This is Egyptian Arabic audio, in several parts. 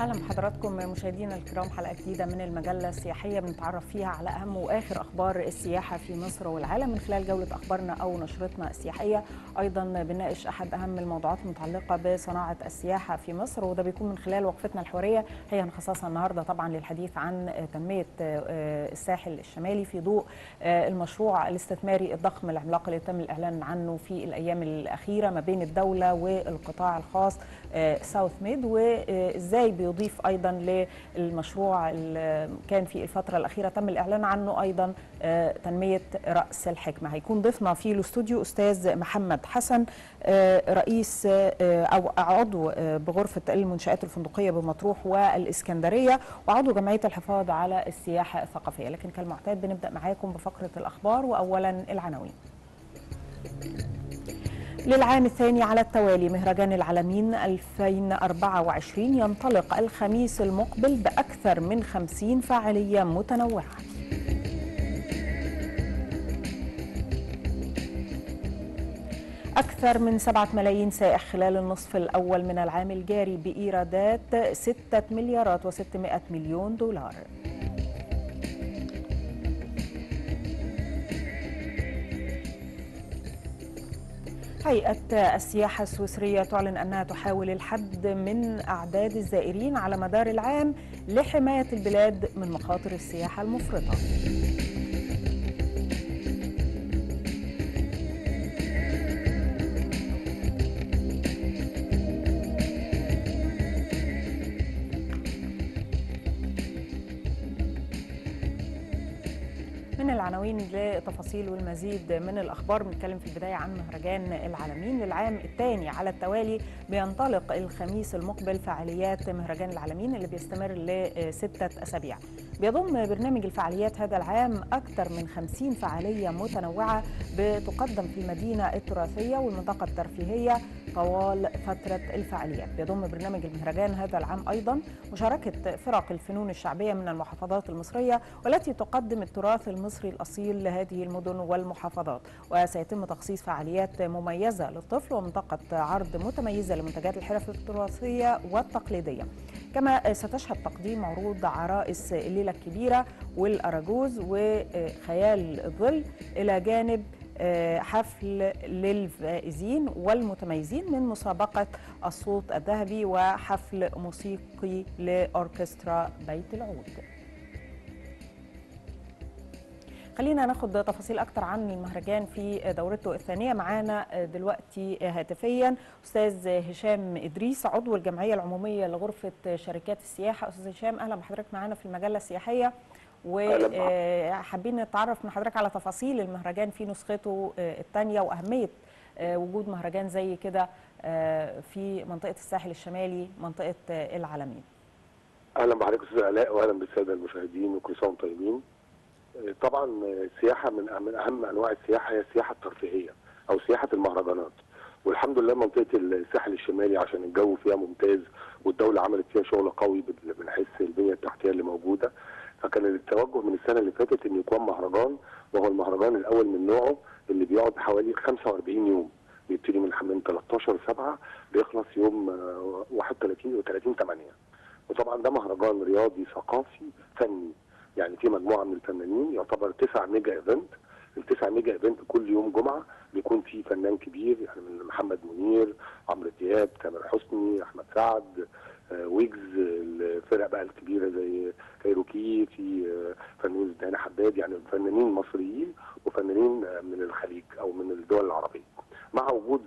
اهلا بحضراتكم مشاهدينا الكرام حلقه جديده من المجله السياحيه بنتعرف فيها على اهم واخر اخبار السياحه في مصر والعالم من خلال جوله اخبارنا او نشرتنا السياحيه ايضا بنناقش احد اهم الموضوعات المتعلقه بصناعه السياحه في مصر وده بيكون من خلال وقفتنا الحواريه هي مخصصه النهارده طبعا للحديث عن تنميه الساحل الشمالي في ضوء المشروع الاستثماري الضخم العملاق اللي تم الاعلان عنه في الايام الاخيره ما بين الدوله والقطاع الخاص ساوث ميد وازاي بيضيف ايضا للمشروع اللي كان في الفتره الاخيره تم الاعلان عنه ايضا تنميه راس الحكمه هيكون ضيفنا في الاستوديو استاذ محمد حسن رئيس او عضو بغرفه المنشات الفندقيه بمطروح والاسكندريه وعضو جمعيه الحفاظ على السياحه الثقافيه لكن كالمعتاد بنبدا معاكم بفقره الاخبار واولا العناوين للعام الثاني على التوالي مهرجان العالمين 2024 ينطلق الخميس المقبل بأكثر من 50 فعالية متنوعة أكثر من 7 ملايين سائح خلال النصف الأول من العام الجاري بإيرادات 6 مليارات و600 مليون دولار هيئة السياحة السويسرية تعلن أنها تحاول الحد من أعداد الزائرين على مدار العام لحماية البلاد من مخاطر السياحة المفرطة من العناوين لتفاصيل والمزيد من الاخبار بنتكلم في البدايه عن مهرجان العالمين للعام الثاني على التوالي بينطلق الخميس المقبل فعاليات مهرجان العالمين اللي بيستمر لسته اسابيع. بيضم برنامج الفعاليات هذا العام اكثر من 50 فعاليه متنوعه بتقدم في المدينه التراثيه والمنطقه الترفيهيه طوال فتره الفعاليات. بيضم برنامج المهرجان هذا العام ايضا مشاركه فرق الفنون الشعبيه من المحافظات المصريه والتي تقدم التراث المصري الأصيل لهذه المدن والمحافظات وسيتم تخصيص فعاليات مميزة للطفل ومنطقة عرض متميزة لمنتجات الحرف التراثية والتقليدية كما ستشهد تقديم عروض عرائس الليلة الكبيرة والأراجوز وخيال الظل إلى جانب حفل للفائزين والمتميزين من مسابقة الصوت الذهبي وحفل موسيقي لأوركسترا بيت العود خلينا ناخد تفاصيل اكتر عن المهرجان في دورته الثانيه معانا دلوقتي هاتفيا استاذ هشام ادريس عضو الجمعيه العموميه لغرفه شركات السياحه استاذ هشام اهلا بحضرتك معانا في المجله السياحيه وحابين نتعرف من حضرتك على تفاصيل المهرجان في نسخته الثانيه واهميه وجود مهرجان زي كده في منطقه الساحل الشمالي منطقه العالمين اهلا بحضرتك استاذ علاء واهلا بالساده المشاهدين وكل سنه وانتم طيبين طبعا السياحه من من اهم انواع السياحه هي السياحه الترفيهيه او سياحه المهرجانات والحمد لله منطقه الساحل الشمالي عشان الجو فيها ممتاز والدوله عملت فيها شغل قوي من حيث البنيه التحتيه اللي موجوده فكان التوجه من السنه اللي فاتت ان يكون مهرجان وهو المهرجان الاول من نوعه اللي بيقعد حوالي 45 يوم بيبتدي من من 13 7 بيخلص يوم 31 و 30 8 وطبعا ده مهرجان رياضي ثقافي فني يعني في مجموعه من الفنانين يعتبر تسع ميجا ايفنت التسع ميجا ايفنت كل يوم جمعه بيكون في فنان كبير يعني من محمد منير عمرو دياب تامر حسني احمد سعد آه ويجز الفرق بقى الكبيره زي كايروكي في آه فنانين زي حداد يعني فنانين مصريين وفنانين آه من الخليج او من الدول العربيه مع وجود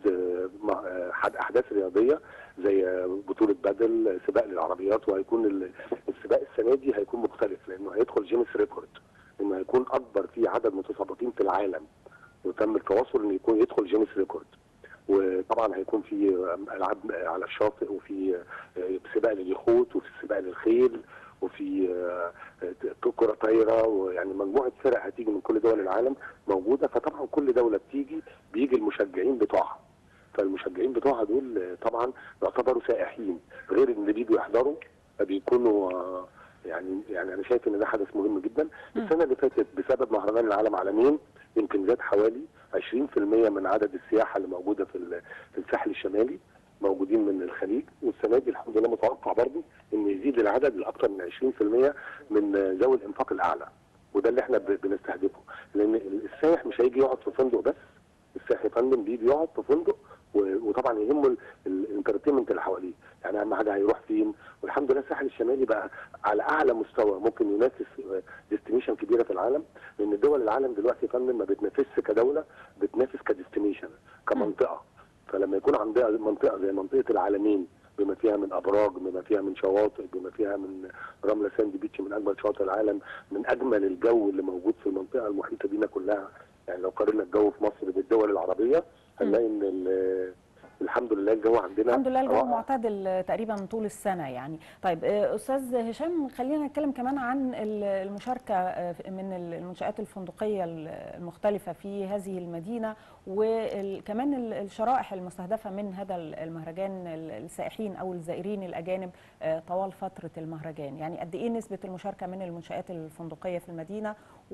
احداث رياضيه زي بطوله بدل سباق للعربيات وهيكون السباق السنه دي هيكون مختلف لانه هيدخل جينيس ريكورد انه هيكون اكبر في عدد متسابقين في العالم وتم التواصل انه يكون يدخل جينيس ريكورد وطبعا هيكون في العاب على الشاطئ وفي سباق لليخوت وفي سباق للخيل وفي كره طايره ويعني مجموعه فرق هتيجي من كل دول العالم موجوده فطبعا كل دوله بتيجي بيجي المشجعين بتوعها فالمشجعين بتوعها دول طبعا يعتبروا سائحين غير ان اللي بيجوا يحضروا بيكونوا يعني يعني انا شايف ان ده حدث مهم جدا السنه اللي فاتت بسبب مهرجان العالم عالمين يمكن زاد حوالي 20% من عدد السياحه اللي موجوده في في الساحل الشمالي موجودين من الخليج والسنه دي الحمد لله متوقع برضه ان يزيد العدد لاكثر من 20% من ذوي الانفاق الاعلى وده اللي احنا ب- بنستهدفه لان السائح مش هيجي يقعد في فندق بس السائح يا فندم بيجي يقعد في فندق و- وطبعا يهمه الانترتينمنت اللي حواليه يعني اهم حاجه هيروح فين والحمد لله الساحل الشمالي بقى على اعلى مستوى ممكن ينافس ديستنيشن كبيره في العالم لان دول العالم دلوقتي يا فندم ما بتنافسش كدوله بتنافس كديستنيشن كمنطقه فلما يكون عندها منطقه زي منطقه العالمين بما فيها من ابراج بما فيها من شواطئ بما فيها من رمله ساند بيتش من اجمل شواطئ العالم من اجمل الجو اللي موجود في المنطقه المحيطه بينا كلها يعني لو قارنا الجو في مصر بالدول العربيه هنلاقي ان ال- الحمد لله الجو عندنا الحمد لله الجو رائع. معتدل تقريبا طول السنه يعني طيب آه، استاذ هشام خلينا نتكلم كمان عن ال- المشاركه آه، من المنشات الفندقيه المختلفه في هذه المدينه وكمان الشرائح المستهدفه من هذا المهرجان السائحين او الزائرين الاجانب آه، طوال فتره المهرجان يعني قد ايه نسبه المشاركه من المنشات الفندقيه في المدينه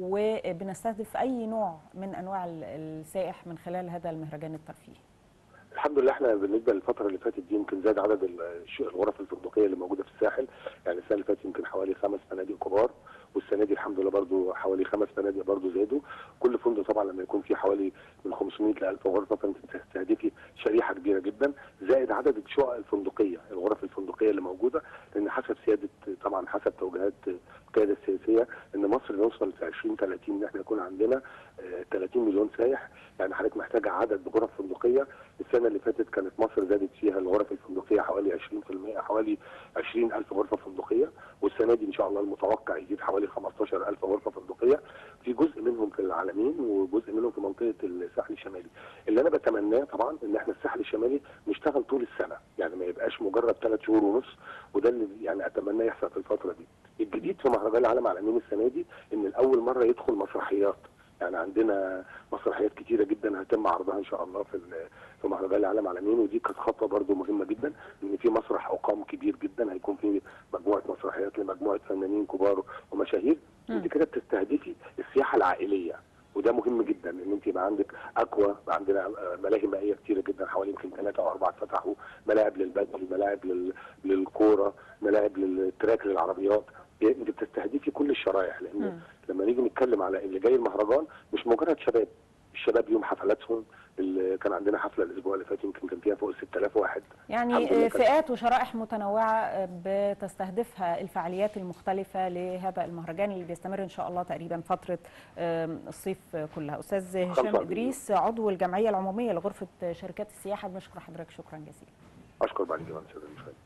وبنستهدف اي نوع من انواع ال- السائح من خلال هذا المهرجان الترفيهي الحمد لله احنا بالنسبه للفتره اللي فاتت دي يمكن زاد عدد ال- الش- الغرف الفندقيه اللي موجوده في الساحل يعني السنه اللي فاتت يمكن حوالي خمس فنادق كبار والسنه دي الحمد لله برضو حوالي خمس فنادق برضو زادوا كل فندق طبعا لما يكون فيه حوالي من 500 ل 1000 غرفه فانت تستهدفي شريحه كبيره جدا زائد عدد الشقق الفندقيه الغرف الفندقيه اللي موجوده لان حسب سياده طبعا حسب توجيهات القياده السياسيه ان مصر نوصل في 2030 ان احنا يكون عندنا آه، 30 مليون سايح يعني حضرتك محتاجه عدد غرف فندقيه السنه اللي فاتت كانت مصر زادت فيها الغرف الفندقيه حوالي 20% حوالي 20000 غرفه فندقيه والسنه دي ان شاء الله المتوقع يزيد حوالي 15000 غرفه فندقيه في جزء منهم في العالمين وجزء منهم في منطقه الساحل الشمالي اللي انا بتمناه طبعا ان احنا الساحل الشمالي نشتغل طول السنه يعني ما يبقاش مجرد ثلاث شهور ونص وده اللي يعني اتمناه يحصل في الفتره دي الجديد في مهرجان العالم العالمين السنه دي ان لاول مره يدخل مسرحيات يعني عندنا مسرحيات كتيره جدا هيتم عرضها ان شاء الله في ال- في مهرجان العالم العالمين ودي كانت خطوه برضو مهمه جدا ان في مسرح اقام كبير جدا هيكون في مجموعه مسرحيات لمجموعه فنانين كبار ومشاهير مم. انت كده بتستهدفي السياحه العائليه وده مهم جدا ان انت يبقى عندك اكوا يبقى عندنا آه، ملاهي مائيه كتيره جدا حوالي يمكن ثلاثه او اربعه فتحوا ملاعب للبدل ملاعب لل- للكوره ملاعب للتراك للعربيات يعني انت بتستهدفي كل الشرايح لان مم. لما نيجي نتكلم على اللي جاي المهرجان مش مجرد شباب الشباب يوم حفلاتهم اللي كان عندنا حفله الاسبوع اللي فات يمكن كان فيها فوق 6000 واحد الحمد لله يعني كان- فئات وشرائح متنوعة بتستهدفها الفعاليات المختلفة لهذا المهرجان اللي بيستمر إن شاء الله تقريبا فترة آم، الصيف كلها أستاذ هشام 45 إدريس عضو الجمعية العمومية لغرفة شركات السياحة بنشكر حضرتك شكرا جزيلا اشكر بعد كده سيدي المشاهدين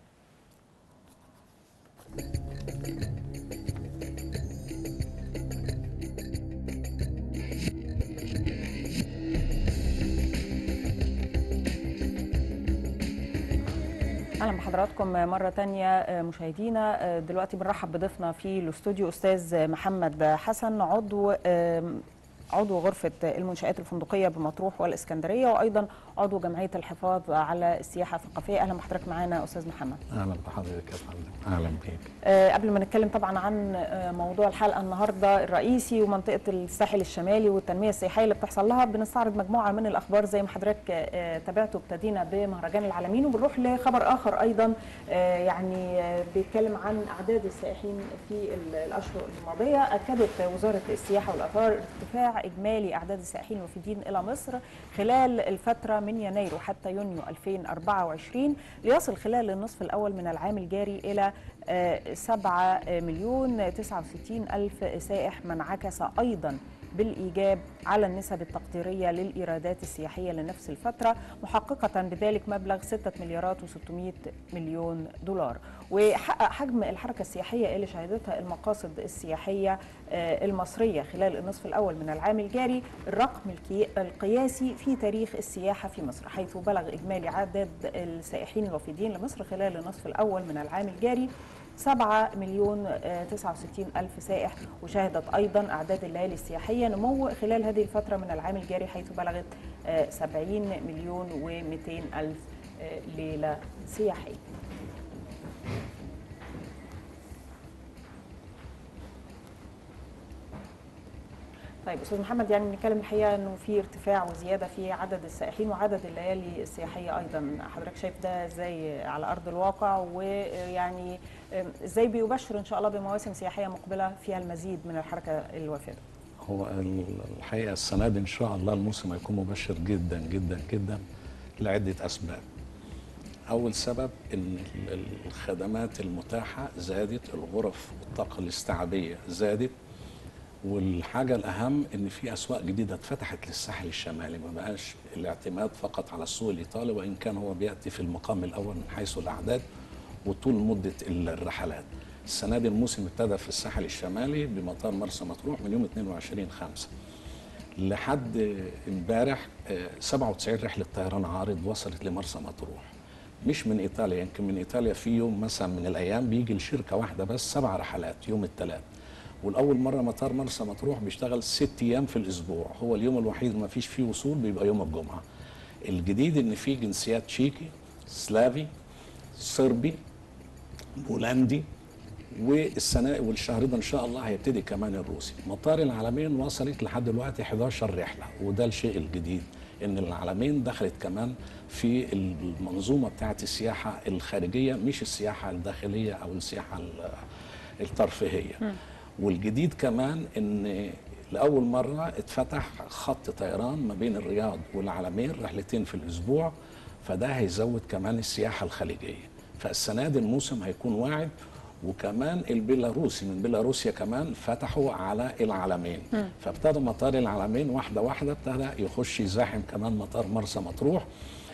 اهلا بحضراتكم مره تانية مشاهدينا دلوقتي بنرحب بضيفنا في الاستوديو استاذ محمد حسن عضو عضو غرفة المنشآت الفندقية بمطروح والإسكندرية وأيضا عضو جمعية الحفاظ على السياحة الثقافية أهلا بحضرتك معانا أستاذ محمد اهلا بحضرتك يا فندم اهلا بيك آه، قبل ما نتكلم طبعا عن آه، موضوع الحلقه النهارده الرئيسي ومنطقه الساحل الشمالي والتنميه السياحيه اللي بتحصل لها بنستعرض مجموعه من الاخبار زي ما حضرتك آه، تابعته ابتدينا بمهرجان العالمين وبنروح لخبر اخر ايضا آه، يعني آه، بيتكلم عن اعداد السائحين في ال- الاشهر الماضيه اكدت وزاره السياحه والاثار ارتفاع اجمالي اعداد السائحين الوافدين الى مصر خلال الفتره من يناير وحتى يونيو 2024 ليصل خلال النصف الاول من العام الجاري الى 7 مليون 69 ألف سائح ما انعكس أيضا بالإيجاب على النسب التقديرية للإيرادات السياحية لنفس الفترة محققة بذلك مبلغ 6 مليارات و600 مليون دولار وحقق حجم الحركة السياحية اللي شهدتها المقاصد السياحية آه، المصرية خلال النصف الأول من العام الجاري الرقم الكي- القياسي في تاريخ السياحة في مصر حيث بلغ إجمالي عدد السائحين الوافدين لمصر خلال النصف الأول من العام الجاري 7 مليون آه، 69 ألف سائح وشهدت أيضا أعداد الليالي السياحية نمو خلال هذه الفترة من العام الجاري حيث بلغت آه، 70 مليون و200 ألف آه، ليلة سياحية طيب استاذ محمد يعني بنتكلم الحقيقه انه في ارتفاع وزياده في عدد السائحين وعدد الليالي السياحيه ايضا حضرتك شايف ده ازاي على ارض الواقع ويعني ازاي بيبشر ان شاء الله بمواسم سياحيه مقبله فيها المزيد من الحركه الوافده هو الحقيقه السنه دي ان شاء الله الموسم هيكون مبشر جدا جدا جدا لعده اسباب. اول سبب ان الخدمات المتاحه زادت، الغرف والطاقه الاستيعابيه زادت والحاجه الاهم ان في اسواق جديده اتفتحت للساحل الشمالي ما بقاش الاعتماد فقط على السوق الايطالي وان كان هو بياتي في المقام الاول من حيث الاعداد وطول مده الرحلات. السنه دي الموسم ابتدى في الساحل الشمالي بمطار مرسى مطروح من يوم 22 5 لحد امبارح 97 رحله طيران عارض وصلت لمرسى مطروح مش من ايطاليا يمكن من ايطاليا في يوم مثلا من الايام بيجي لشركه واحده بس سبع رحلات يوم الثلاث والاول مره مطار مرسى مطروح بيشتغل ست ايام في الاسبوع هو اليوم الوحيد ما فيش فيه وصول بيبقى يوم الجمعه الجديد ان في جنسيات تشيكي سلافي صربي بولندي والسنه والشهر ده ان شاء الله هيبتدي كمان الروسي مطار العالمين وصلت لحد دلوقتي 11 رحله وده الشيء الجديد ان العالمين دخلت كمان في المنظومه بتاعه السياحه الخارجيه مش السياحه الداخليه او السياحه الترفيهيه م. والجديد كمان ان لاول مره اتفتح خط طيران ما بين الرياض والعالمين رحلتين في الاسبوع فده هيزود كمان السياحه الخليجيه فالسنه دي الموسم هيكون واعد وكمان البيلاروسي من بيلاروسيا كمان فتحوا على العلمين فابتدى مطار العلمين واحده واحده ابتدى يخش يزاحم كمان مطار مرسى مطروح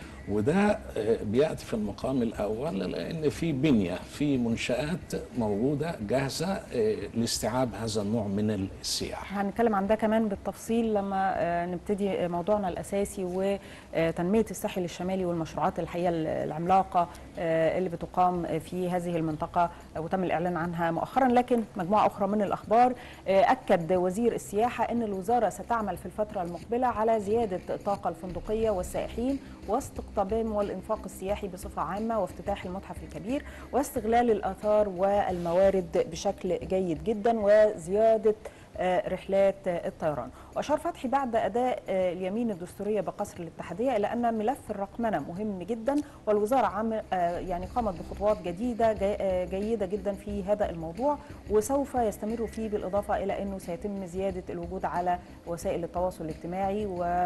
وده بياتي في المقام الاول لان في بنيه في منشات موجوده جاهزه لاستيعاب هذا النوع من السياحه. هنتكلم عن ده كمان بالتفصيل لما نبتدي موضوعنا الاساسي وتنميه الساحل الشمالي والمشروعات الحقيقه العملاقه اللي بتقام في هذه المنطقه وتم الاعلان عنها مؤخرا لكن مجموعه اخرى من الاخبار اكد وزير السياحه ان الوزاره ستعمل في الفتره المقبله على زياده الطاقه الفندقيه والسائحين واستقطابهم والإنفاق السياحي بصفة عامة وافتتاح المتحف الكبير واستغلال الآثار والموارد بشكل جيد جدا وزيادة رحلات الطيران وأشار فتحي بعد أداء اليمين الدستورية بقصر الاتحادية إلى أن ملف الرقمنة مهم جدا والوزارة عم يعني قامت بخطوات جديدة جيدة جدا في هذا الموضوع وسوف يستمر فيه بالإضافة إلى أنه سيتم زيادة الوجود على وسائل التواصل الاجتماعي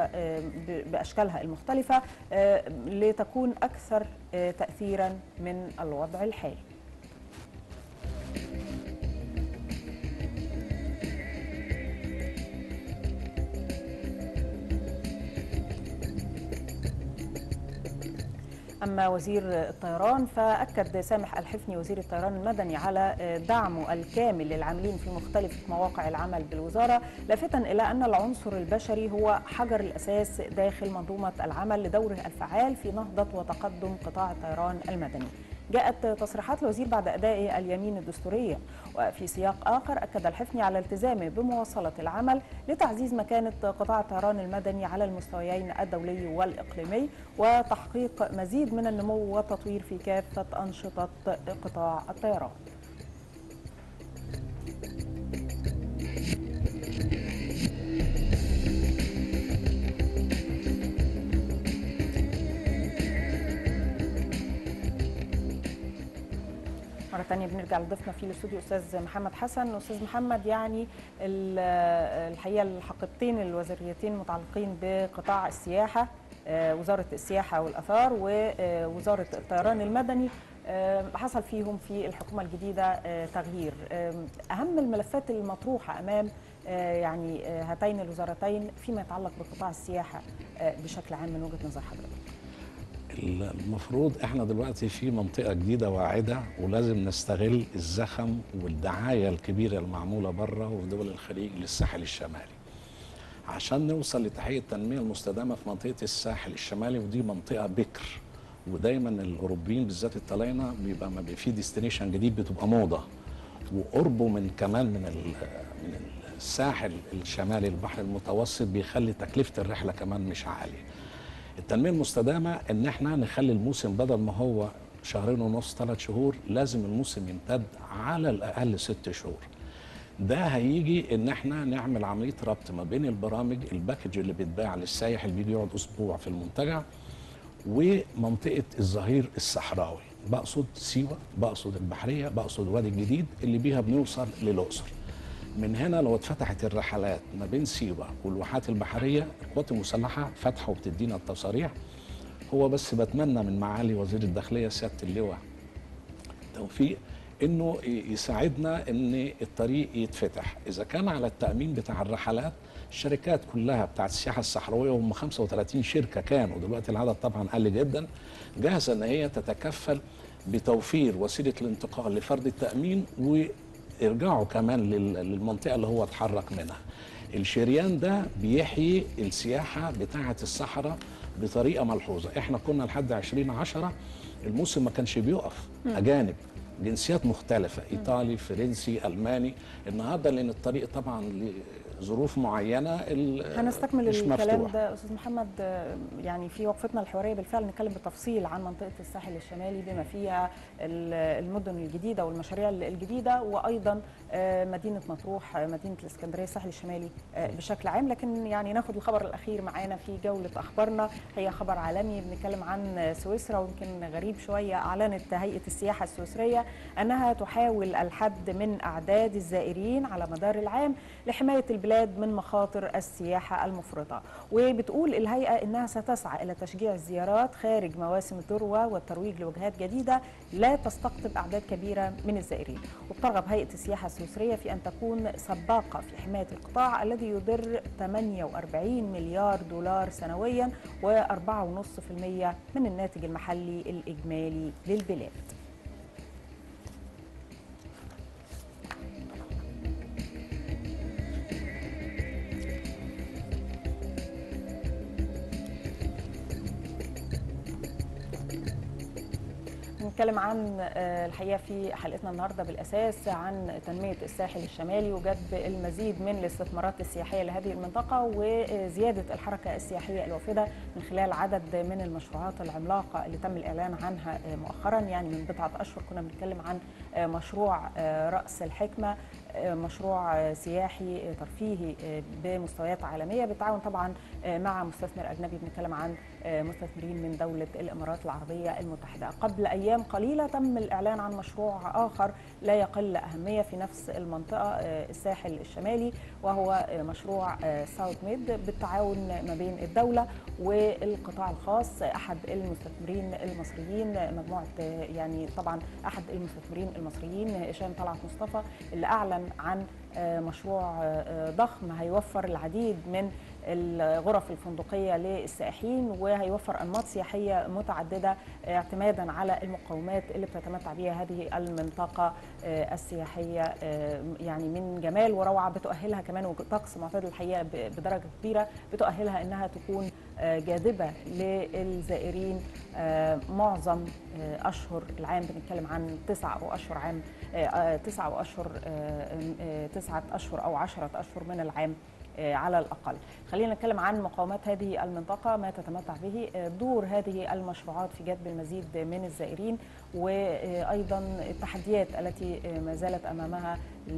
وبأشكالها المختلفة لتكون أكثر تأثيرا من الوضع الحالي أما وزير الطيران فأكد سامح الحفني وزير الطيران المدني على دعمه الكامل للعاملين في مختلف مواقع العمل بالوزارة لافتا إلى أن العنصر البشري هو حجر الأساس داخل منظومة العمل لدوره الفعال في نهضة وتقدم قطاع الطيران المدني جاءت تصريحات الوزير بعد أداء اليمين الدستورية وفي سياق آخر أكد الحفني على التزامه بمواصلة العمل لتعزيز مكانة قطاع الطيران المدني على المستويين الدولي والإقليمي وتحقيق مزيد من النمو والتطوير في كافة أنشطة قطاع الطيران مرة تانية بنرجع لضيفنا في الاستوديو أستاذ محمد حسن أستاذ محمد يعني الحقيقة الحقيبتين الوزاريتين متعلقين بقطاع السياحة وزارة السياحة والأثار ووزارة الطيران المدني حصل فيهم في الحكومة الجديدة تغيير أهم الملفات المطروحة أمام يعني هاتين الوزارتين فيما يتعلق بقطاع السياحة بشكل عام من وجهة نظر حضرتك المفروض احنا دلوقتي في منطقه جديده واعده ولازم نستغل الزخم والدعايه الكبيره المعموله بره وفي دول الخليج للساحل الشمالي عشان نوصل لتحقيق التنميه المستدامه في منطقه الساحل الشمالي ودي منطقه بكر ودايما الاوروبيين بالذات الطلاينه بيبقى ما بي في ديستنيشن جديد بتبقى موضه وقربه من كمان من من الساحل الشمالي البحر المتوسط بيخلي تكلفه الرحله كمان مش عاليه التنميه المستدامه ان احنا نخلي الموسم بدل ما هو شهرين ونص ثلاث شهور لازم الموسم يمتد على الاقل ست شهور ده هيجي ان احنا نعمل عمليه ربط ما بين البرامج الباكج اللي بيتباع للسايح اللي بيجي يقعد اسبوع في المنتجع ومنطقه الظهير الصحراوي بقصد سيوه بقصد البحريه بقصد وادي الجديد اللي بيها بنوصل للاقصر من هنا لو اتفتحت الرحلات ما بين سيوه والواحات البحريه القوات المسلحه فاتحه وبتدينا التصاريح هو بس بتمنى من معالي وزير الداخليه سياده اللواء توفيق انه يساعدنا ان الطريق يتفتح اذا كان على التامين بتاع الرحلات الشركات كلها بتاعت السياحه الصحراويه وهم 35 شركه كانوا دلوقتي العدد طبعا قل جدا جاهزه ان هي تتكفل بتوفير وسيله الانتقال لفرد التامين ويرجعوا كمان لل- للمنطقه اللي هو اتحرك منها الشريان ده بيحيي السياحه بتاعه الصحراء بطريقه ملحوظه احنا كنا لحد 2010 الموسم ما كانش بيقف اجانب جنسيات مختلفة إيطالي فرنسي ألماني النهاردة لأن الطريق طبعا لظروف معينة ال- هنستكمل مش الكلام مفتوح. ده استاذ محمد آه، يعني في وقفتنا الحواريه بالفعل نتكلم بالتفصيل عن منطقه الساحل الشمالي بما فيها ال- المدن الجديده والمشاريع الجديده وايضا آه، مدينه مطروح آه، مدينه الاسكندريه الساحل الشمالي آه، بشكل عام لكن يعني ناخد الخبر الاخير معانا في جوله اخبارنا هي خبر عالمي بنتكلم عن سويسرا ويمكن غريب شويه اعلنت هيئه السياحه السويسريه انها تحاول الحد من اعداد الزائرين على مدار العام لحمايه البلاد من مخاطر السياحه المفرطه وبتقول الهيئه انها ستسعى الى تشجيع الزيارات خارج مواسم الذروه والترويج لوجهات جديده لا تستقطب اعداد كبيره من الزائرين وبترغب هيئه السياحه السويسريه في ان تكون سباقه في حمايه القطاع الذي يدر 48 مليار دولار سنويا و4.5% من الناتج المحلي الاجمالي للبلاد نتكلم عن آه، الحقيقه في حلقتنا النهارده بالاساس عن تنميه الساحل الشمالي وجذب المزيد من الاستثمارات السياحيه لهذه المنطقه وزياده الحركه السياحيه الوافده من خلال عدد من المشروعات العملاقه اللي تم الاعلان عنها آه، مؤخرا يعني من بضعه اشهر كنا بنتكلم عن آه، مشروع آه، راس الحكمه آه، مشروع آه، سياحي آه، ترفيهي آه، بمستويات عالميه بالتعاون طبعا آه، مع مستثمر اجنبي بنتكلم عن آه، مستثمرين من دوله الامارات العربيه المتحده قبل ايام قليله تم الاعلان عن مشروع اخر لا يقل اهميه في نفس المنطقه آه، الساحل الشمالي وهو آه، مشروع آه، ساوث ميد بالتعاون ما بين الدوله والقطاع الخاص احد المستثمرين المصريين مجموعه آه، يعني طبعا احد المستثمرين المصريين هشام طلعت مصطفى اللي اعلن عن آه، مشروع آه، ضخم هيوفر العديد من الغرف الفندقيه للسائحين وهيوفر انماط سياحيه متعدده اعتمادا على المقومات اللي بتتمتع بها هذه المنطقه آه، السياحيه آه، يعني من جمال وروعه بتؤهلها كمان وطقس معتدل الحقيقه ب- بدرجه كبيره بتؤهلها انها تكون آه، جاذبه للزائرين آه، معظم آه، اشهر العام بنتكلم عن تسع او اشهر عام آه، آه، تسعة واشهر آه، آه، تسعه اشهر او عشرة اشهر من العام آه، على الأقل خلينا نتكلم عن مقاومات هذه المنطقة ما تتمتع به آه، دور هذه المشروعات في جذب المزيد من الزائرين وأيضا التحديات التي آه، ما زالت أمامها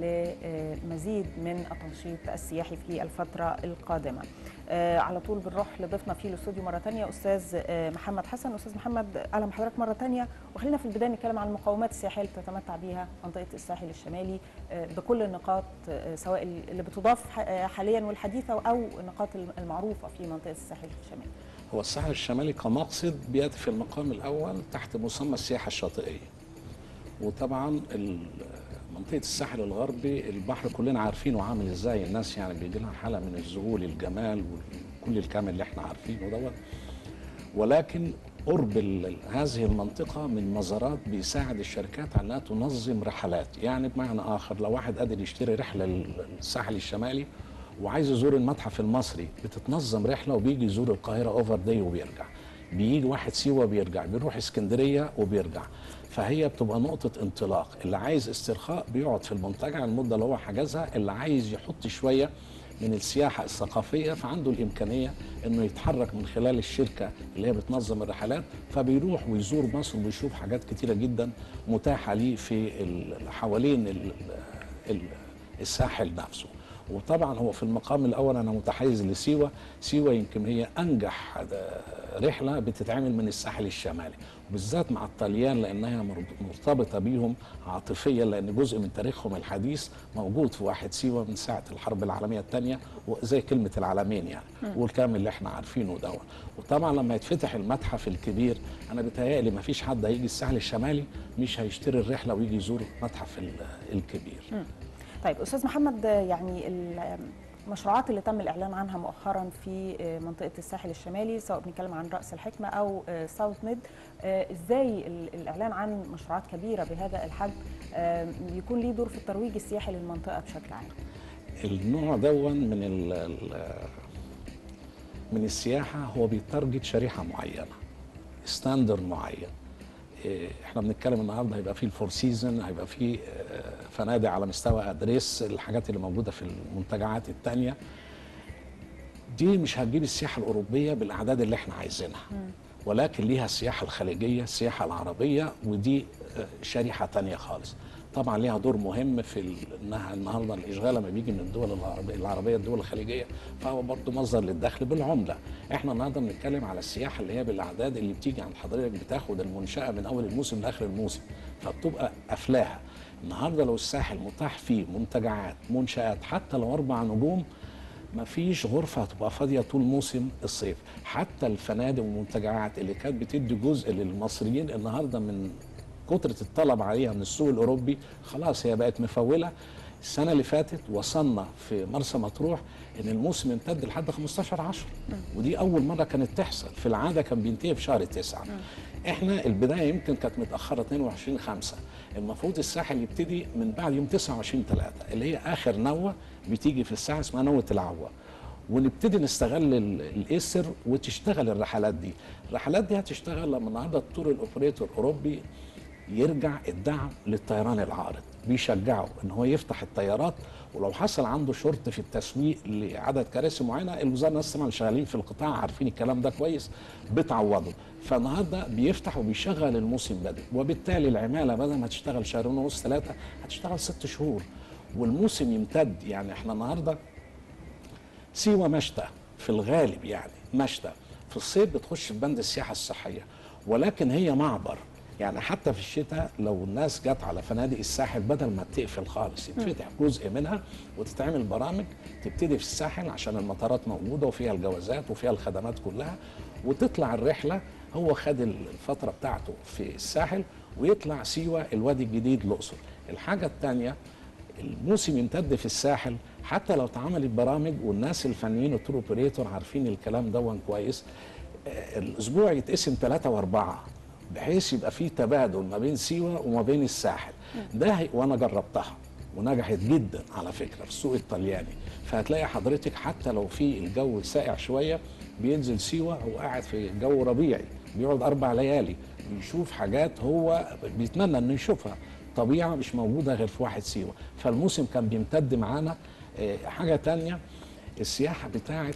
لمزيد من التنشيط السياحي في الفترة القادمة آه، على طول بنروح لضيفنا في الاستوديو مرة تانية أستاذ آه، محمد حسن أستاذ محمد أهلا بحضرتك مرة تانية وخلينا في البداية نتكلم عن المقومات السياحية اللي بتتمتع بها منطقة الساحل الشمالي آه، بكل النقاط آه، سواء اللي بتضاف ح- آه، حاليا والحديثة أو النقاط المعروفة في منطقة الساحل الشمالي هو الساحل الشمالي كمقصد بيأتي في المقام الأول تحت مسمى السياحة الشاطئية وطبعا ال- منطقة الساحل الغربي البحر كلنا عارفينه عامل ازاي الناس يعني بيجي لها حالة من الذهول الجمال وكل الكامل اللي احنا عارفينه دوت ولكن قرب ال- هذه المنطقة من مزارات بيساعد الشركات على انها تنظم رحلات يعني بمعنى اخر لو واحد قادر يشتري رحلة للساحل الشمالي وعايز يزور المتحف المصري بتتنظم رحلة وبيجي يزور القاهرة اوفر داي وبيرجع بيجي واحد سيوة بيرجع بيروح اسكندرية وبيرجع فهي بتبقى نقطة انطلاق اللي عايز استرخاء بيقعد في المنتجع المدة اللي هو حجزها اللي عايز يحط شوية من السياحة الثقافية فعنده الإمكانية إنه يتحرك من خلال الشركة اللي هي بتنظم الرحلات فبيروح ويزور مصر وبيشوف حاجات كتيرة جدا متاحة ليه في ال- حوالين ال- ال- الساحل نفسه وطبعا هو في المقام الاول انا متحيز لسيوه سيوه يمكن هي انجح آه، رحله بتتعمل من الساحل الشمالي وبالذات مع الطليان لانها مر- مرتبطه بيهم عاطفيا لان جزء من تاريخهم الحديث موجود في واحد سيوه من ساعه الحرب العالميه الثانيه وزي كلمه العالمين يعني والكلام اللي احنا عارفينه دوت وطبعا لما يتفتح المتحف الكبير انا بيتهيألي ما فيش حد هيجي الساحل الشمالي مش هيشتري الرحله ويجي يزور المتحف ال- الكبير طيب استاذ محمد يعني المشروعات اللي تم الاعلان عنها مؤخرا في منطقه الساحل الشمالي سواء بنتكلم عن راس الحكمه او ساوث ميد ازاي ال- الاعلان عن مشروعات كبيره بهذا الحجم يكون ليه دور في الترويج السياحي للمنطقه بشكل عام النوع دون من ال ال من السياحه هو بيتارجت شريحه معينه ستاندر معين إيه، احنا بنتكلم النهارده هيبقى فيه الفور سيزون هيبقى فيه آه، فنادق على مستوى ادريس الحاجات اللي موجوده في المنتجعات الثانيه دي مش هتجيب السياحه الاوروبيه بالاعداد اللي احنا عايزينها ولكن ليها السياحه الخليجيه السياحه العربيه ودي آه، شريحه تانية خالص طبعا ليها دور مهم في ال- انها النهارده الاشغال لما بيجي من الدول العربيه العربيه الدول الخليجيه فهو برضه مصدر للدخل بالعمله احنا النهارده بنتكلم على السياحه اللي هي بالاعداد اللي بتيجي عند حضرتك بتاخد المنشاه من اول الموسم لاخر الموسم فبتبقى افلاها النهارده لو الساحل متاح فيه منتجعات منشات حتى لو اربع نجوم ما فيش غرفة هتبقى فاضية طول موسم الصيف حتى الفنادق والمنتجعات اللي كانت بتدي جزء للمصريين النهاردة من كترة الطلب عليها من السوق الأوروبي خلاص هي بقت مفولة السنة اللي فاتت وصلنا في مرسى مطروح إن الموسم امتد لحد 15 10 ودي أول مرة كانت تحصل في العادة كان بينتهي في شهر تسعة احنا البداية يمكن كانت متأخرة 22 5 المفروض الساحل يبتدي من بعد يوم 29 3 اللي هي آخر نوة بتيجي في الساحل اسمها نوة العوة ونبتدي نستغل ال- الايسر وتشتغل الرحلات دي الرحلات دي هتشتغل لما النهارده التور الاوبريتور الاوروبي يرجع الدعم للطيران العارض بيشجعه ان هو يفتح الطيارات ولو حصل عنده شرط في التسويق لعدد كراسي معينه الوزاره الناس طبعا شغالين في القطاع عارفين الكلام ده كويس بتعوضه فالنهارده بيفتح وبيشغل الموسم بدري وبالتالي العماله بدل ما تشتغل شهرين ونص ثلاثه هتشتغل ست شهور والموسم يمتد يعني احنا النهارده سيوة مشتى في الغالب يعني مشتى في الصيف بتخش في بند السياحة الصحية ولكن هي معبر يعني حتى في الشتاء لو الناس جت على فنادق الساحل بدل ما تقفل خالص يتفتح جزء منها وتتعمل برامج تبتدي في الساحل عشان المطارات موجودة وفيها الجوازات وفيها الخدمات كلها وتطلع الرحلة هو خد الفترة بتاعته في الساحل ويطلع سيوة الوادي الجديد الأقصر الحاجة الثانية الموسم يمتد في الساحل حتى لو اتعملت برامج والناس الفنيين والتور اوبريتور عارفين الكلام ده كويس آه، الاسبوع يتقسم ثلاثة واربعة بحيث يبقى فيه تبادل ما بين سيوة وما بين الساحل ده هي- وانا جربتها ونجحت جدا على فكرة في السوق الطلياني فهتلاقي حضرتك حتى لو في الجو ساقع شوية بينزل سيوة هو قاعد في جو ربيعي بيقعد أربع ليالي بيشوف حاجات هو بيتمنى انه يشوفها طبيعه مش موجوده غير في واحد سيوه فالموسم كان بيمتد معانا آه، حاجه تانية السياحه بتاعت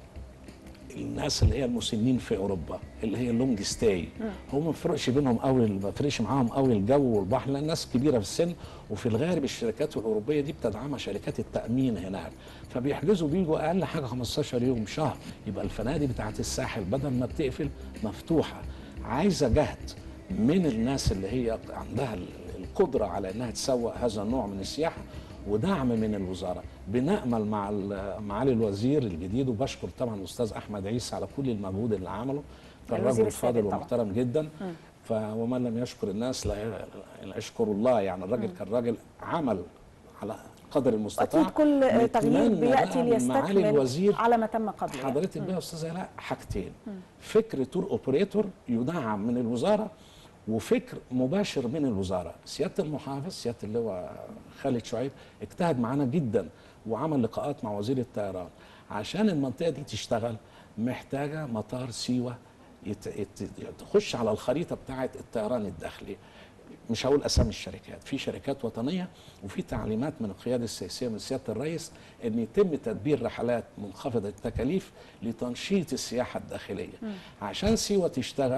الناس اللي هي المسنين في اوروبا اللي هي اللونج ستاي هم ما بيفرقش بينهم قوي ما بيفرقش معاهم قوي الجو والبحر لان الناس كبيره في السن وفي الغالب الشركات الاوروبيه دي بتدعمها شركات التامين هناك فبيحجزوا بيجوا اقل حاجه 15 يوم شهر يبقى الفنادق بتاعت الساحل بدل ما بتقفل مفتوحه عايزه جهد من الناس اللي هي عندها ال- القدره على انها تسوق هذا النوع من السياحه ودعم من الوزاره بنامل مع ال- معالي الوزير الجديد وبشكر طبعا الاستاذ احمد عيسى على كل المجهود اللي عمله كان الوزير رجل فاضل السابق طبعاً. ومحترم جدا ف ومن لم يشكر الناس لا لا يشكر الله يعني الراجل كان راجل عمل على قدر المستطاع واكيد كل تغيير نتمنى بياتي بقى من معالي ليستكمل الوزير على ما تم قبله يعني. حضرتك بقى يا استاذه لا حاجتين فكر تور اوبريتور يدعم من الوزاره وفكر مباشر من الوزاره سياده المحافظ سياده اللواء خالد شعيب اجتهد معانا جدا وعمل لقاءات مع وزير الطيران عشان المنطقه دي تشتغل محتاجه مطار سيوه يت... يت... تخش على الخريطه بتاعه الطيران الداخلي مش هقول اسامي الشركات في شركات وطنيه وفي تعليمات من القياده السياسيه من سياده الرئيس ان يتم تدبير رحلات منخفضه التكاليف لتنشيط السياحه الداخليه عشان سيوه تشتغل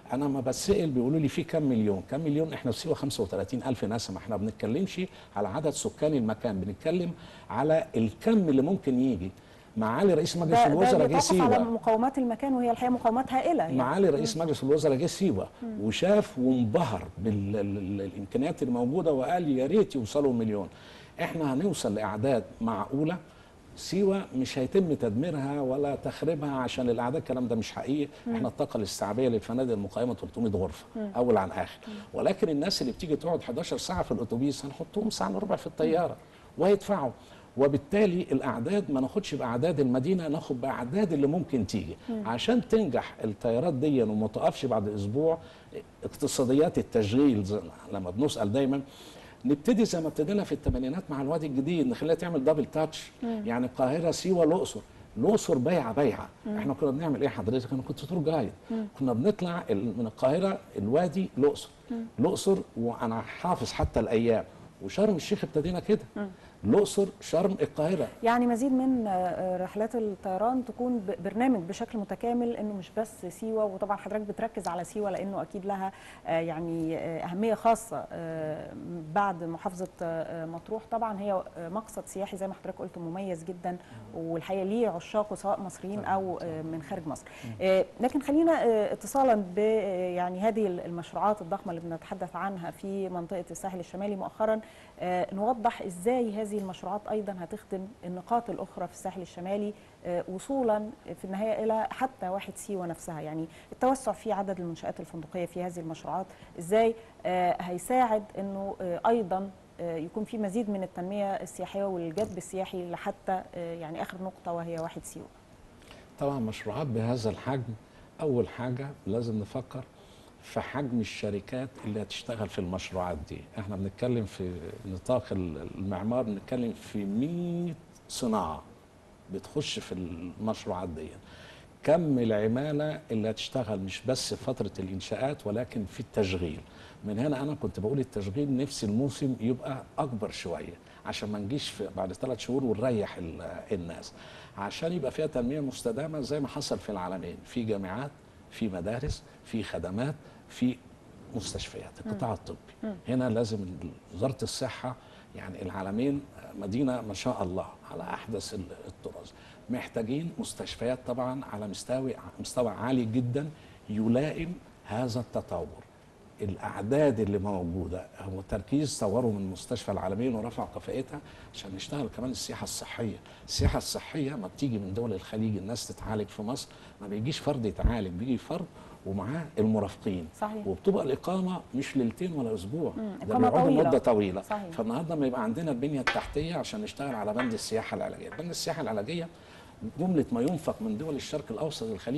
انا ما بتسال بيقولوا لي في كام مليون كام مليون احنا في سيوه 35 الف نسمه احنا ما بنتكلمش على عدد سكان المكان بنتكلم على الكم اللي ممكن يجي معالي رئيس مجلس ده, الوزراء ده جه بيتوقف على سيوه مقومات المكان وهي الحقيقه مقومات هائله يعني. معالي رئيس مجلس الوزراء جه سيوه وشاف وانبهر بالامكانيات الموجوده وقال يا ريت يوصلوا مليون احنا هنوصل لاعداد معقوله سيوه مش هيتم تدميرها ولا تخريبها عشان الاعداد الكلام ده مش حقيقي احنا الطاقه الاستيعابيه للفنادق المقيمه 300 غرفه اول عن اخر ولكن الناس اللي بتيجي تقعد 11 ساعه في الاتوبيس هنحطهم ساعه الا ربع في الطياره وهيدفعوا وبالتالي الاعداد ما ناخدش باعداد المدينه ناخد باعداد اللي ممكن تيجي عشان تنجح الطيارات دي وما تقفش بعد اسبوع اقتصاديات التشغيل زي- لما بنسال دايما نبتدي زي ما ابتدينا في الثمانينات مع الوادي الجديد نخليها تعمل دبل تاتش يعني القاهره سيوه الاقصر الاقصر بيعه بيعه احنا كنا بنعمل ايه حضرتك انا كنت تور جايد كنا بنطلع ال- من القاهره الوادي الاقصر الاقصر وانا حافظ حتى الايام وشرم الشيخ ابتدينا كده الاقصر شرم القاهره يعني مزيد من آه، رحلات الطيران تكون ب- برنامج بشكل متكامل انه مش بس سيوه وطبعا حضرتك بتركز على سيوه لانه اكيد لها آه، يعني آه، اهميه خاصه آه، بعد محافظه آه، مطروح طبعا هي آه، مقصد سياحي زي ما حضرتك قلت مميز جدا والحقيقه ليه عشاقه سواء مصريين او آه، من خارج مصر آه، لكن خلينا آه، اتصالا ب آه، يعني هذه المشروعات الضخمه اللي بنتحدث عنها في منطقه الساحل الشمالي مؤخرا آه، نوضح ازاي هذه المشروعات ايضا هتخدم النقاط الاخرى في الساحل الشمالي آه، وصولا في النهايه الى حتى واحد سيوه نفسها يعني التوسع في عدد المنشات الفندقيه في هذه المشروعات ازاي آه، هيساعد انه آه، ايضا آه، يكون في مزيد من التنميه السياحيه والجذب السياحي لحتى آه، يعني اخر نقطه وهي واحد سيوه طبعا مشروعات بهذا الحجم اول حاجه لازم نفكر في حجم الشركات اللي هتشتغل في المشروعات دي احنا بنتكلم في نطاق المعمار بنتكلم في 100 صناعه بتخش في المشروعات دي كم العماله اللي هتشتغل مش بس في فتره الانشاءات ولكن في التشغيل من هنا انا كنت بقول التشغيل نفسي الموسم يبقى اكبر شويه عشان ما نجيش في بعد ثلاث شهور ونريح ال- الناس عشان يبقى فيها تنميه مستدامه زي ما حصل في العالمين في جامعات في مدارس في خدمات في مستشفيات القطاع الطبي هنا لازم وزاره الصحه يعني العالمين مدينه ما شاء الله على احدث ال- الطراز محتاجين مستشفيات طبعا على مستوى مستوى عالي جدا يلائم هذا التطور الاعداد اللي موجوده هو تركيز طوروا من مستشفى العالمين ورفع كفاءتها عشان نشتغل كمان السياحه الصحيه السياحه الصحيه ما بتيجي من دول الخليج الناس تتعالج في مصر ما بيجيش فرد يتعالج بيجي فرد ومعاه المرافقين صحيح. وبتبقى الاقامه مش ليلتين ولا اسبوع مم، ده إقامة بيقعدوا طويلة. مده طويله صحيح. فالنهارده ما يبقى عندنا البنيه التحتيه عشان نشتغل على بند السياحه العلاجيه بند السياحه العلاجيه جمله ما ينفق من دول الشرق الاوسط للخليج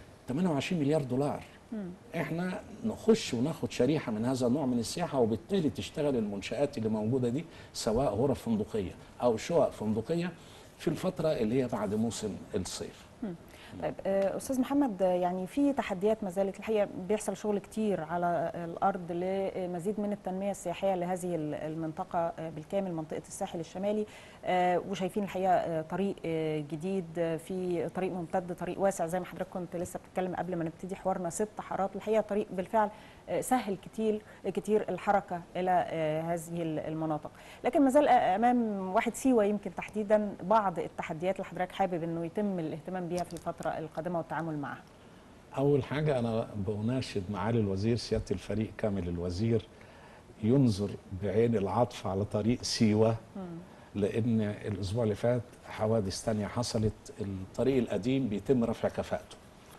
28 مليار دولار احنا نخش وناخد شريحه من هذا النوع من السياحه وبالتالي تشتغل المنشات اللي موجوده دي سواء غرف فندقيه او شقق فندقيه في الفتره اللي هي بعد موسم الصيف طيب آه، استاذ محمد آه، يعني في تحديات ما زالت الحقيقه بيحصل شغل كتير على الارض لمزيد من التنميه السياحيه لهذه ال- المنطقه آه، بالكامل منطقه الساحل الشمالي آه، وشايفين الحقيقه آه، طريق آه، جديد آه، في طريق ممتد طريق واسع زي ما حضرتك كنت لسه بتتكلم قبل ما نبتدي حوارنا ست حارات الحقيقه طريق بالفعل آه، سهل كتير كتير الحركه الى آه، هذه المناطق لكن ما زال امام واحد سيوه يمكن تحديدا بعض التحديات اللي حضرتك حابب انه يتم الاهتمام بيها في الفتره القادمه والتعامل معها اول حاجه انا بناشد معالي الوزير سياده الفريق كامل الوزير ينظر بعين العطف على طريق سيوه لان الاسبوع اللي فات حوادث تانية حصلت الطريق القديم بيتم رفع كفاءته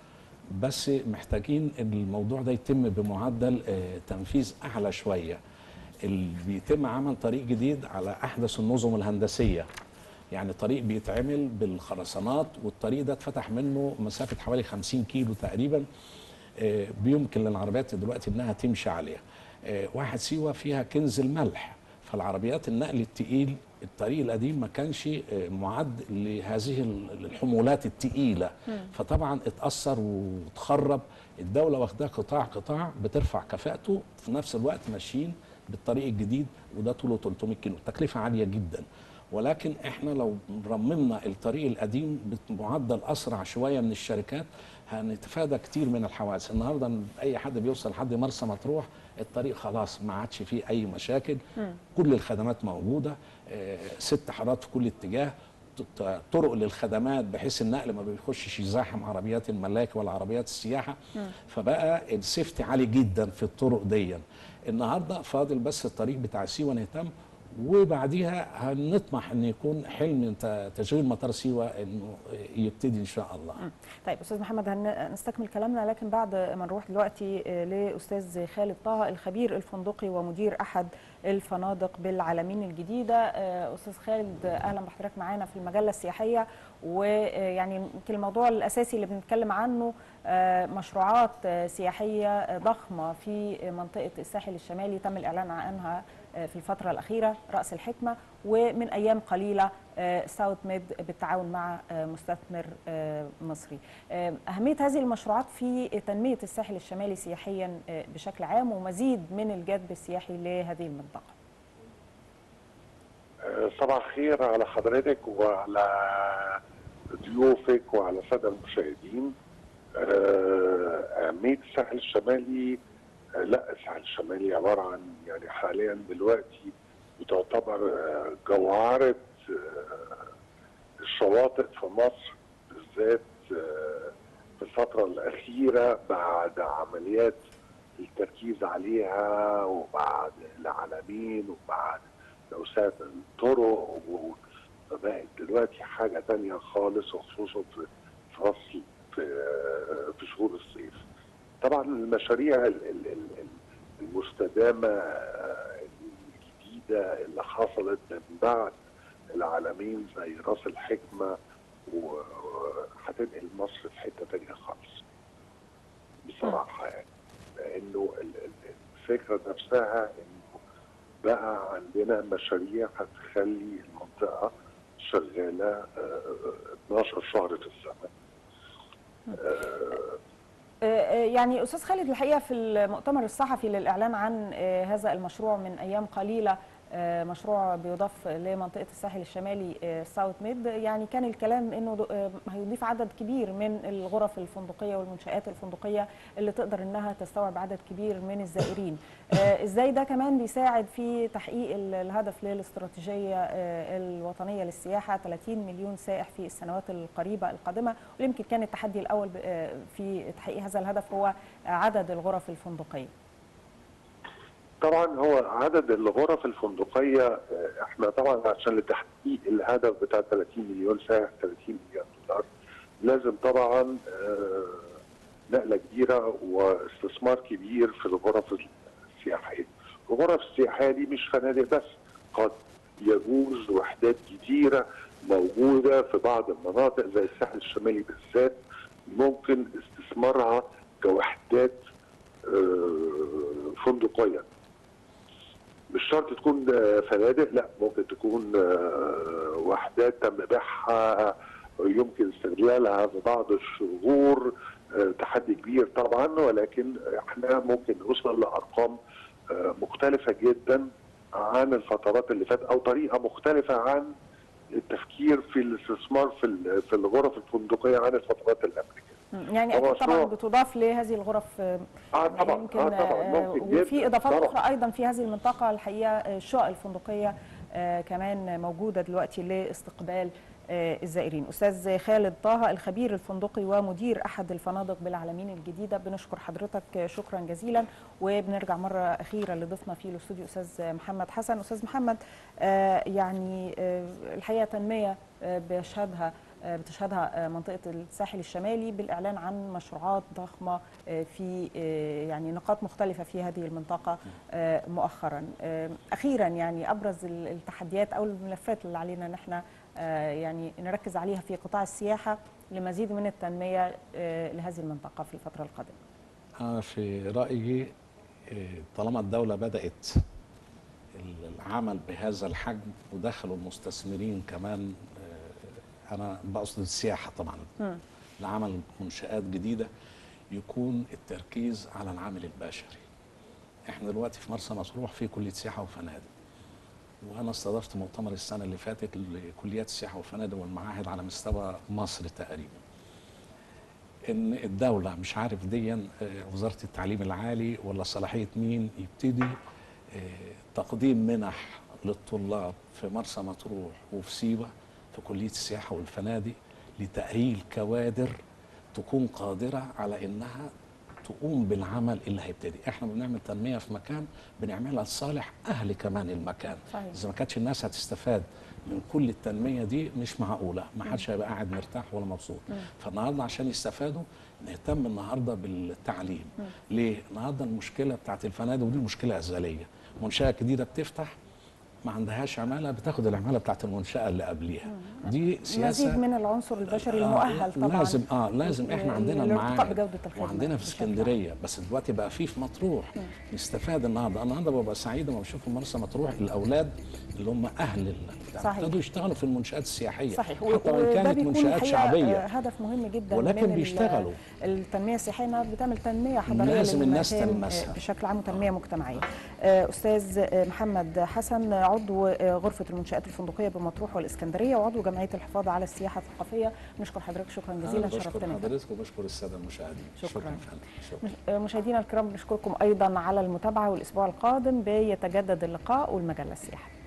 بس محتاجين ان الموضوع ده يتم بمعدل آه، تنفيذ اعلى شويه اللي بيتم عمل طريق جديد على احدث النظم الهندسيه يعني طريق بيتعمل بالخرسانات والطريق ده اتفتح منه مسافه حوالي 50 كيلو تقريبا آه، بيمكن للعربيات دلوقتي انها تمشي عليها آه، واحد سيوه فيها كنز الملح فالعربيات النقل التقيل الطريق القديم ما كانش آه، معد لهذه ال- الحمولات التقيله فطبعا اتاثر وتخرب الدوله واخداه قطاع قطاع بترفع كفاءته في نفس الوقت ماشيين بالطريق الجديد وده طوله 300 كيلو تكلفه عاليه جدا ولكن احنا لو رممنا الطريق القديم بمعدل اسرع شويه من الشركات هنتفادى كتير من الحوادث النهارده اي حد بيوصل لحد مرسى مطروح الطريق خلاص ما عادش فيه اي مشاكل كل الخدمات موجوده آه، ست حارات في كل اتجاه ط- طرق للخدمات بحيث النقل ما بيخشش يزاحم عربيات الملاك ولا عربيات السياحه فبقى السيفتي عالي جدا في الطرق دي النهارده فاضل بس الطريق بتاع سيوه نهتم وبعديها هنطمح ان يكون حلم ت- تشغيل مطار سيوه انه يبتدي ان شاء الله طيب استاذ محمد هنستكمل كلامنا لكن بعد ما نروح دلوقتي آه، لاستاذ خالد طه الخبير الفندقي ومدير احد الفنادق بالعالمين الجديده آه، استاذ خالد اهلا بحضرتك معانا في المجله السياحيه ويعني يمكن الموضوع الاساسي اللي بنتكلم عنه آه، مشروعات آه، سياحيه آه، ضخمه في منطقه الساحل الشمالي تم الاعلان عنها آه، في الفتره الاخيره راس الحكمه ومن ايام قليله آه، ساوث ميد بالتعاون مع آه، مستثمر آه، مصري آه، أهمية هذه المشروعات في تنمية الساحل الشمالي سياحيا آه، بشكل عام ومزيد من الجذب السياحي لهذه المنطقة صباح الخير على حضرتك وعلى ضيوفك وعلى الساده المشاهدين آه، أهمية الساحل الشمالي آه، لا الساحل الشمالي عبارة عن يعني حاليا دلوقتي بتعتبر آه، جوهرة آه، الشواطئ في مصر بالذات آه، في الفترة الأخيرة بعد عمليات التركيز عليها وبعد العلمين وبعد توسعة الطرق و- فبقت دلوقتي حاجة تانية خالص وخصوصا في فصل في في شهور الصيف. طبعا المشاريع ال- ال- ال- ال- المستدامة آه، الجديدة اللي حصلت من بعد العالمين زي راس الحكمة وهتنقل مصر في حتة تانية خالص. بصراحة يعني لأنه ال- ال- الفكرة نفسها إنه بقى عندنا مشاريع هتخلي المنطقة شغالة آه، 12 شهر في السنة آه، آه، يعني أستاذ خالد الحقيقة في المؤتمر الصحفي للإعلان عن آه، هذا المشروع من أيام قليلة آه، مشروع بيضاف لمنطقة الساحل الشمالي آه، ساوث ميد يعني كان الكلام انه دو- آه، هيضيف عدد كبير من الغرف الفندقية والمنشآت الفندقية اللي تقدر انها تستوعب عدد كبير من الزائرين آه، ازاي ده كمان بيساعد في تحقيق ال- الهدف للاستراتيجية آه، الوطنية للسياحة 30 مليون سائح في السنوات القريبة القادمة ويمكن كان التحدي الأول ب- آه، في تحقيق هذا الهدف هو عدد الغرف الفندقية طبعا هو عدد الغرف الفندقية آه، احنا طبعا عشان لتحقيق الهدف بتاع 30 مليون سائح 30 مليون دولار لازم طبعا آه، نقلة كبيرة واستثمار كبير في الغرف السياحية الغرف السياحية دي مش فنادق بس قد يجوز وحدات كتيرة موجودة في بعض المناطق زي الساحل الشمالي بالذات ممكن استثمارها كوحدات آه، فندقية مش شرط تكون آه، فنادق لا ممكن تكون آه، وحدات تم بيعها يمكن استغلالها في بعض الشهور آه، تحدي كبير طبعا ولكن احنا ممكن نوصل لارقام آه، مختلفه جدا عن الفترات اللي فاتت او طريقه مختلفه عن التفكير في الاستثمار في ال- في الغرف الفندقيه عن الفترات اللي قبل كده. مم. يعني هو اكيد طبعا مشروع- بتضاف لهذه الغرف آه، اه يعني طبعا يمكن اه طبعا آه، ممكن جدا وفي اضافات طبعاً. اخرى ايضا في هذه المنطقه الحقيقه آه، الشقق الفندقيه آه، كمان موجوده دلوقتي لاستقبال آه، الزائرين استاذ خالد طه الخبير الفندقي ومدير احد الفنادق بالعالمين الجديده بنشكر حضرتك آه، شكرا جزيلا وبنرجع مره اخيره لضيفنا في الاستوديو استاذ محمد حسن استاذ محمد آه، يعني آه، الحقيقه تنميه آه، بيشهدها آه، بتشهدها آه، منطقه الساحل الشمالي بالاعلان عن مشروعات ضخمه آه، في آه، يعني نقاط مختلفه في هذه المنطقه آه، مؤخرا آه، اخيرا يعني ابرز ال- التحديات او الملفات اللي علينا ان احنا آه، يعني نركز عليها في قطاع السياحه لمزيد من التنميه آه، لهذه المنطقه في الفتره القادمه أنا في رأيي إيه، طالما الدولة بدأت العمل بهذا الحجم ودخلوا المستثمرين كمان آه، أنا بقصد السياحة طبعا مم. لعمل منشآت جديدة يكون التركيز على العامل البشري احنا دلوقتي في مرسى مطروح في كلية سياحة وفنادق وانا استضفت مؤتمر السنة اللي فاتت لكليات السياحة والفنادق والمعاهد على مستوى مصر تقريبا ان الدوله مش عارف ديا آه، وزاره التعليم العالي ولا صلاحيه مين يبتدي آه، تقديم منح للطلاب في مرسى مطروح وفي سيوه في كليه السياحه والفنادق لتاهيل كوادر تكون قادره على انها تقوم بالعمل اللي هيبتدي احنا بنعمل تنميه في مكان بنعملها لصالح اهل كمان المكان صحيح. اذا ما كانتش الناس هتستفاد من كل التنميه دي مش معقوله ما حدش هيبقى قاعد مرتاح ولا مبسوط فالنهارده عشان يستفادوا نهتم النهارده بالتعليم ليه النهارده المشكله بتاعت الفنادق ودي مشكله ازليه منشاه جديده بتفتح ما عندهاش عماله بتاخد العماله بتاعت المنشاه اللي قبليها دي سياسه مزيد من العنصر البشري آه، المؤهل طبعا لازم اه لازم احنا عندنا للارتقاء المعاهد بجوده الخدمه وعندنا في بشكل عام. اسكندريه بس دلوقتي بقى في في مطروح نستفاد النهارده النهارده ببقى سعيد لما بشوف في مرسى مطروح الاولاد اللي هم اهل ال- صحيح. ابتدوا يشتغلوا في المنشات السياحيه صحيح حتى وان وده كانت بيكون منشات الحقيقة، شعبيه آه، هدف مهم جدا ولكن من ال- بيشتغلوا. التنميه السياحيه انها بتعمل تنميه حضاريه لازم الناس للمكان، تلمسها. آه، بشكل عام وتنميه مجتمعيه. آه، استاذ آه، محمد حسن عضو آه، غرفه المنشات الفندقيه بمطروح والاسكندريه وعضو جمعيه الحفاظ على السياحه الثقافيه نشكر حضرتك شكرا أنا جزيلا بشكر شرفتنا حضرتك وبشكر الساده المشاهدين شكراً. فندم. شكرا مش- آه، مشاهدينا الكرام بنشكركم ايضا على المتابعه والاسبوع القادم بيتجدد اللقاء والمجله السياحيه